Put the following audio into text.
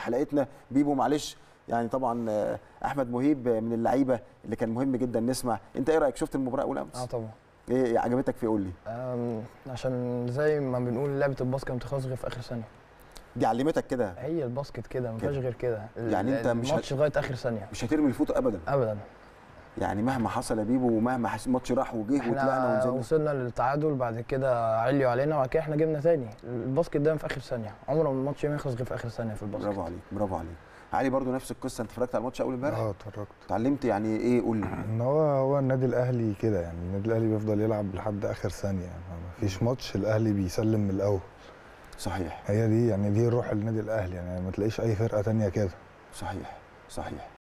حلقتنا بيبو معلش يعني طبعا آه، احمد مهيب من اللعيبه اللي كان مهم جدا نسمع انت ايه رايك شفت المباراه اول اه امس طبعا ايه عجبتك في قول لي أم، عشان زي ما بنقول لعبه الباسكت ما بتخلص غير في اخر ثانيه دي علمتك كده هي الباسكت كده ما كده. فيهاش غير كده يعني أنت مش الماتش لغايه اخر ثانيه مش هترمي الفوطه ابدا ابدا يعني مهما حصل يا بيبو ومهما حس- الماتش راح وجه وطلعنا احنا ونزلنا وصلنا للتعادل بعد كده عليوا علينا وبعد كده احنا جبنا تاني الباسكت دايما في اخر ثانيه عمره ما الماتش ما يخلص غير في اخر ثانيه في الباسكت برافو عليك برافو عليك علي برضو نفس القصه انت اتفرجت على الماتش اول امبارح اه اتفرجت اتعلمت يعني ايه قول لي ان هو هو النادي الاهلي كده يعني النادي الاهلي بيفضل يلعب لحد اخر ثانيه يعني ما فيش ماتش الاهلي بيسلم من الاول صحيح هي دي يعني دي روح النادي الاهلي يعني ما تلاقيش اي فرقه تانية كده صحيح صحيح